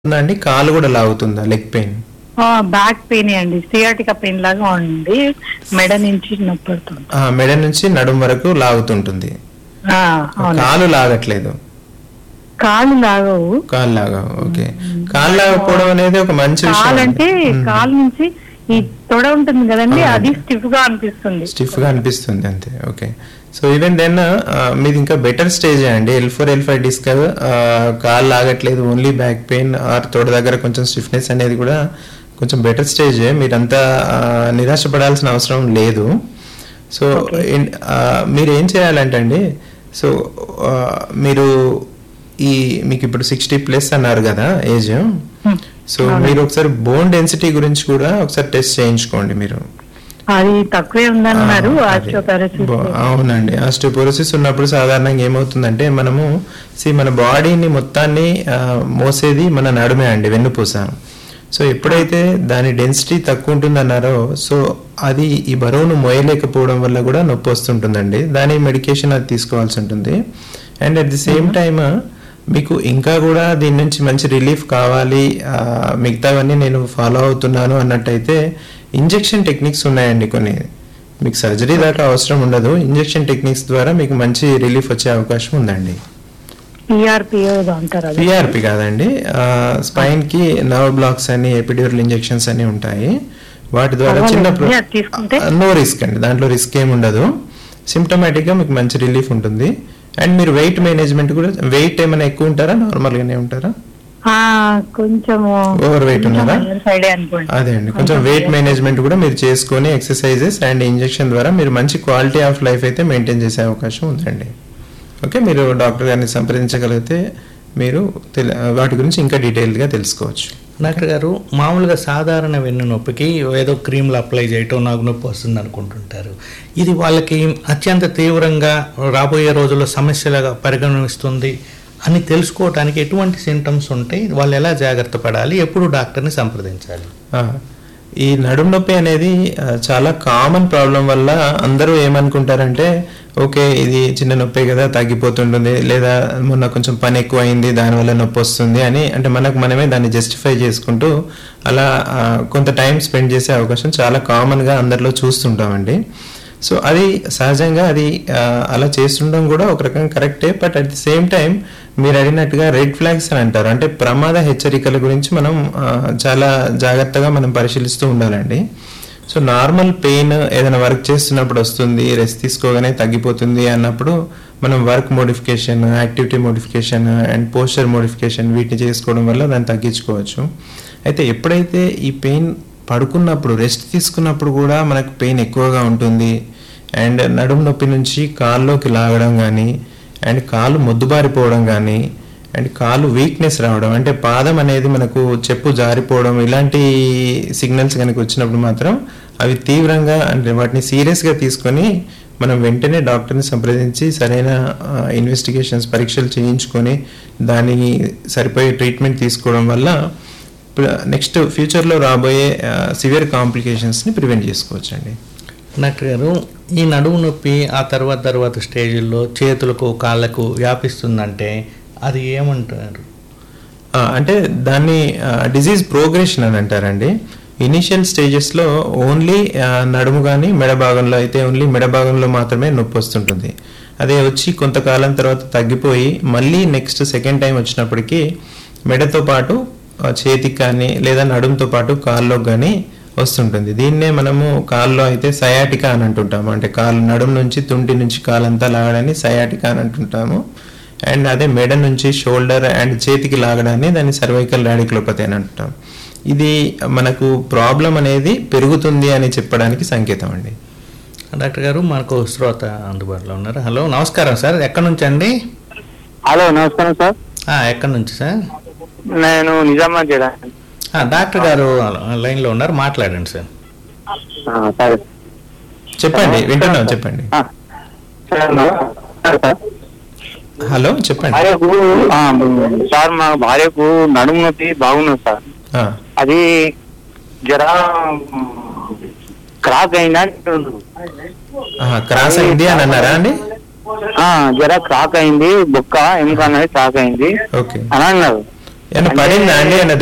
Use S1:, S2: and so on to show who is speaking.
S1: అండి కాలు కూడా లాగుతుందా లెగ్ పెయిన్
S2: బ్యాక్ పెయిన్ అండి సియాటికా పెయిన్ లాగా ఉంది మెడ నుంచి నొప్పి పడుతుంది
S1: ఆ, మెడ నుంచి నడుం వరకు లాగుతుంటుంది
S2: ఆ, అవును
S1: కాలు లాగట్లేదు
S2: కాళ్ళు లాగవు
S1: కాలు లాగా ఓకే కాలు లాగకపోవడం అనేది ఒక మంచి విషయం
S2: కాలు అంటే కాలు నుంచి ఈ తొడ ఉంటుంది కదండి అది స్టిఫ్ గా అనిపిస్తుంది
S1: స్టిఫ్ గా అనిపిస్తుంది అంతే ఓకే సో ఈవెన్ దెన్ మీది ఇంకా బెటర్ స్టేజ్ అండి L four L five disc కాలు లాగట్లేదు ఓన్లీ బ్యాక్ పెయిన్ ఆర్ తోడ దగ్గర కొంచెం స్టిఫ్నెస్ అనేది కూడా కొంచెం బెటర్ స్టేజ్ మీరంతా ఆ, నిరాశపడాల్సిన అవసరం లేదు సో ఇన్- ఆ, మీరు ఏం చేయాలంటే అండి సో ఆ, మీరు ఈ మీకు ఇప్పుడు సిక్స్టీ ప్లస్ అన్నారు కదా ఏజ్
S2: హ్మ్.
S1: సో మీరు ఒకసారి బోన్ డెన్సిటీ గురించి కూడా ఒకసారి టెస్ట్ చేయించుకోండి మీరు
S2: అది తక్కువే ఉందన్నారు
S1: ఆ, అది.
S2: ఆస్టియోపారసిస్
S1: బా- అవునండి ఆస్టియోపోరోసిస్ ఉన్నప్పుడు సాధారణంగా ఏమవుతుందంటే మనము సి మన బాడీని మొత్తాన్ని ఆ, మోసేది మన నడుమే అండి వెన్నుపూస సో ఎప్పుడైతే దాని డెన్సిటీ తక్కువ ఉంటుందన్నారో సో అది ఈ బరువును మోయలేకపోవడం వల్ల కూడా నొప్పి వస్తుంటుందండి దాని మెడికేషన్ అది తీసుకోవాల్సి ఉంటుంది and at the same time మీకు ఇంకా కూడా దీని నుంచి మంచి రిలీఫ్ కావాలి ఆ, మిగతావన్నీ నేను ఫాలో అవుతున్నాను అన్నట్టయితే ఇంజెక్షన్ టెక్నిక్స్ ఉన్నాయండి కొన్ని మీకు సర్జరీ దాకా అవసరం ఉండదు ఇంజెక్షన్ టెక్నిక్స్ ద్వారా మీకు మంచి రిలీఫ్ వచ్చే అవకాశం ఉందండి
S2: పిఆర్పిఓ అంటారు అది
S1: పిఆర్పి కాదండి స్పైన్ కి నర్వ్ బ్లాక్స్ అని ఎపిడ్యూరల్ ఇంజెక్షన్స్ అని ఉంటాయి వాటి ద్వారా
S2: పర్వాలేదు.
S1: చిన్న
S2: అది తీసుకుంటే?
S1: నో రిస్క్ అండి దాంట్లో రిస్క్ ఏమి ఉండదు సిమ్టమాటిక్ గా మీకు మంచి రిలీఫ్ ఉంటుంది అండ్ మీరు వెయిట్ మేనేజ్మెంట్ కూడా వెయిట్ ఏమైనా ఎక్కువ ఉంటారా నార్మల్ గానే ఉంటారా
S2: ఆ, కొంచెము
S1: ఓవర్ వెయిట్ ఉన్నారా
S2: సైడే అనుకోండి
S1: అదే అండి కొంచెం వెయిట్ మేనేజ్మెంట్ కూడా మీరు చేసుకొని ఎక్సర్సైజెస్ అండ్ ఇంజెక్షన్ ద్వారా మీరు మంచి క్వాలిటీ ఆఫ్ లైఫ్ అయితే మెయింటైన్ చేసే అవకాశం ఉందండి ఓకే మీరు డాక్టర్ గారిని సంప్రదించగలిగితే మీరు తెల- వాటి గురించి ఇంకా డీటెయిల్గా తెలుసుకోవచ్చు
S3: డాక్టర్ గారు మామూలుగా సాధారణ వెన్ను నొప్పికి ఏదో క్రీమ్లు అప్లై చేయటం నాకు నొప్పి వస్తుంది అనుకుంటుంటారు ఇది వాళ్ళకి అత్యంత తీవ్రంగా రాబోయే రోజుల్లో సమస్యలుగా పరిగణిస్తుంది అని తెలుసుకోవటానికి ఎటువంటి సింటమ్స్ ఉంటాయి వాళ్ళు ఎలా జాగ్రత్త పడాలి ఎప్పుడు డాక్టర్ని సంప్రదించాలి
S1: ఆ, ఈ నడుం నొప్పి అనేది ఆ, చాలా కామన్ ప్రాబ్లం వల్ల అందరూ ఏమనుకుంటారంటే ఓకే ఇది చిన్న నొప్పే కదా తగ్గిపోతుంటుంది లేదా మొన్న కొంచెం పని ఎక్కువ అయింది దానివల్ల నొప్పి వస్తుంది అని అంటే మనకు మనమే దాన్ని జస్టిఫై చేసుకుంటూ అలా ఆ, కొంత టైం స్పెండ్ చేసే అవకాశం చాలా కామన్గా అందరిలో చూస్తుంటామండి సో అది సహజంగా అది ఆ, అలా చేస్తుండడం కూడా ఒక రకంగా కరెక్టే but at the same time మీరు అడిగినట్టుగా రెడ్ ఫ్లాగ్స్ అని అంటారు అంటే ప్రమాద హెచ్చరికల గురించి మనం ఆ, చాలా జాగ్రత్తగా మనం పరిశీలిస్తూ ఉండాలండి సో నార్మల్ పెయిన్ ఏదైనా వర్క్ చేస్తున్నప్పుడు వస్తుంది రెస్ట్ తీసుకోగానే తగ్గిపోతుంది అన్నప్పుడు మనం work modification activity modification and posture modification వీటిని చేసుకోవడం వల్ల దాన్ని తగ్గించుకోవచ్చు అయితే ఎప్పుడైతే ఈ పెయిన్ పడుకున్నప్పుడు రెస్ట్ తీసుకున్నప్పుడు కూడా మనకు పెయిన్ ఎక్కువగా ఉంటుంది అండ్ నడుము నొప్పి నుంచి కాల్లోకి లాగడం కానీ అండ్ కాలు మొద్దుబారిపోవడం కానీ అండ్ కాలు వీక్నెస్ రావడం అంటే పాదం అనేది మనకు చెప్పు జారిపోవడం ఇలాంటి సిగ్నల్స్ కనుక వచ్చినప్పుడు మాత్రం అవి తీవ్రంగా అంటే వాటిని సీరియస్గా తీసుకొని మనం వెంటనే డాక్టర్ని సంప్రదించి సరైన ఇన్వెస్టిగేషన్స్ పరీక్షలు చేయించుకొని దానికి సరిపోయే ట్రీట్మెంట్ తీసుకోవడం వల్ల నెక్స్ట్ ఫ్యూచర్లో రాబోయే సివియర్ కాంప్లికేషన్స్ని ప్రివెంట్ చేసుకోవచ్చండి
S3: డాక్టర్ గారు ఈ నడుము నొప్పి ఆ తర్వాత తర్వాత స్టేజ్లో చేతులకు కాళ్ళకు వ్యాపిస్తుందంటే అది ఏమంటారు
S1: ఆ, అంటే దాన్ని డిజీజ్ ప్రోగ్రెషన్ అని అంటారండి ఇనిషియల్ స్టేజెస్లో ఓన్లీ నడుము కానీ మెడ భాగంలో అయితే ఓన్లీ మెడ భాగంలో మాత్రమే నొప్పి వస్తుంటుంది అదే వచ్చి కొంతకాలం తర్వాత తగ్గిపోయి మళ్ళీ నెక్స్ట్ సెకండ్ టైం వచ్చినప్పటికీ మెడతో పాటు ఆ, చేతికి కానీ లేదా నడుముతో పాటు కాల్లో కానీ వస్తుంటుంది దీన్నే మనము కాల్లో అయితే సయాటికా అని అంటుంటాము అంటే కాలు నడుము నుంచి తుంటి నుంచి కాలంతా లాగడాన్ని సయాటికా అని అంటుంటాము అండ్ అదే మెడ నుంచి షోల్డర్ అండ్ చేతికి లాగడాన్ని దాన్ని సర్వైకల్ రాడికులోపతి అని అంటాం ఇది మనకు ప్రాబ్లం అనేది పెరుగుతుంది అని చెప్పడానికి సంకేతం అండి
S3: డాక్టర్ గారు మనకు శ్రోత అందుబాటులో ఉన్నారు హలో నమస్కారం సార్ ఎక్కడి నుంచి అండి
S4: హలో నమస్కారం సార్
S3: ఆ, ఎక్కడి నుంచి సార్
S4: నేను నిజామాబాద్ జిల్లా
S3: ఆ, డాక్టర్ గారు లైన్లో ఉన్నారు మాట్లాడండి సార్
S4: ఆ, సరే
S1: చెప్పండి వింటున్నాం చెప్పండి
S4: ఆ, సార్ నా- సార్ సార్.
S1: హలో చెప్పండి
S4: భార్యకు ఆ, సార్ మా భార్యకు నడుము నొప్పి బాగున్నది సార్
S1: ఆ,
S4: అది జర క్రాక్ అయిందా
S1: ఆహా, క్రాస్ అయింది అని అన్నారా అండి
S4: ఆ, జర క్రాక్ అయింది బొక్క ఎముక అనేది క్రాక్ అయింది
S1: ఓకే
S4: అని అన్నారు
S1: ఏమన్నా పడిందా అండి ఏమన్నా